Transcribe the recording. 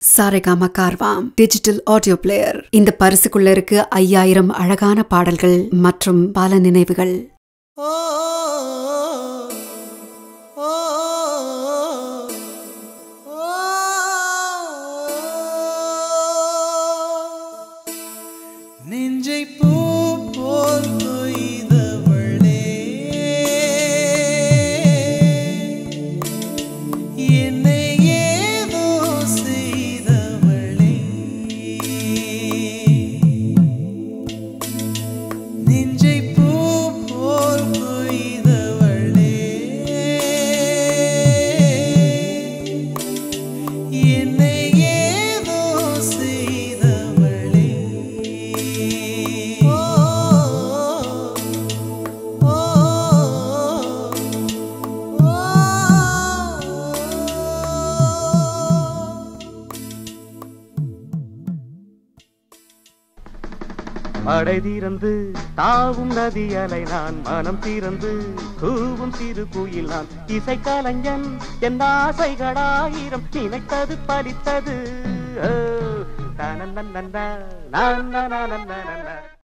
Saregama Carvaan digital audio player இந்த பரிசுக்குள்ள இருக்கு ஐயாயிரம் அழகான பாடல்கள் மற்றும் பல நினைவுகள் நெஞ்சை பூ போல் கொய்தவளே என்னை ஏதோ செய்தவளே நெஞ்சை பூ போல் கொய்தவளே என்னை ஏதோ செய்தவளே ஓ ஓ ஓ மடை தீரந்து தாவும் நதி அலை நான் மனம் தீரந்து கூவும் சிறு குயில் நான் இசை கலைஞன் என் ஆசைகளாயிரம் நினைத்தது பலித்தது ஓ, தனனனனன, நனனனனனன.